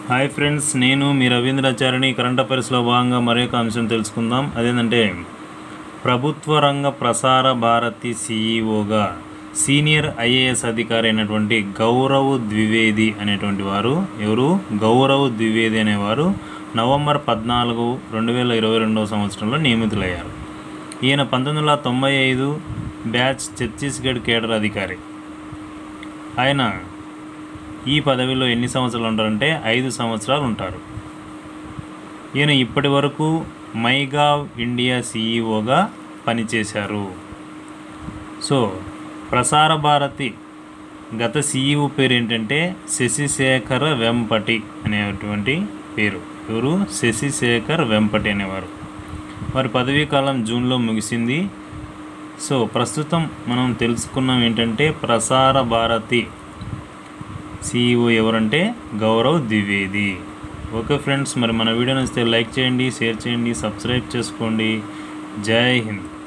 hi friends నేను మీ రవీంద్రాచారిని current అఫైర్స్లో భాగంగా మరొక అంశం తెలుసుకుందాం అదేంటంటే ప్రభుత్వ రంగ ప్రసార భారతి సీఈఓగా సీనియర్ ఐఏఎస్ అధికారి అయినటువంటి గౌరవ్ ద్వివేది అనేటువంటి వారు ఎవరు గౌరవ్ ద్వివేది అనేవారు నవంబర్ పద్నాలుగు రెండు వేల ఇరవై రెండవ సంవత్సరంలో నియమితులయ్యారు ఈయన పంతొమ్మిది వందల తొంభై ఐదు బ్యాచ్ ఛత్తీస్గఢ్ కేడర్ అధికారి ఆయన ఈ పదవిలో ఎన్ని సంవత్సరాలు ఉంటారంటే ఐదు సంవత్సరాలు ఉంటారు ఈయన ఇప్పటి వరకు మైగావ్ ఇండియా సీఈఓగా పనిచేశారు సో ప్రసార భారతి గత సీఈఓ పేరు ఏంటంటే శశిశేఖర్ వెంపటి అనేటువంటి పేరు ఎవరు శశిశేఖర్ వెంపటి అనేవారు వారి పదవీ కాలం జూన్లో ముగిసింది సో ప్రస్తుతం మనం తెలుసుకున్నాం ఏంటంటే ప్రసార భారతి సిఇఓ ఎవరంటే గౌరవ్ ద్వివేది ఓకే ఫ్రెండ్స్ మరి మన వీడియో నచ్చితే లైక్ చేయండి షేర్ చేయండి సబ్స్క్రైబ్ చేసుకోండి జై హింద్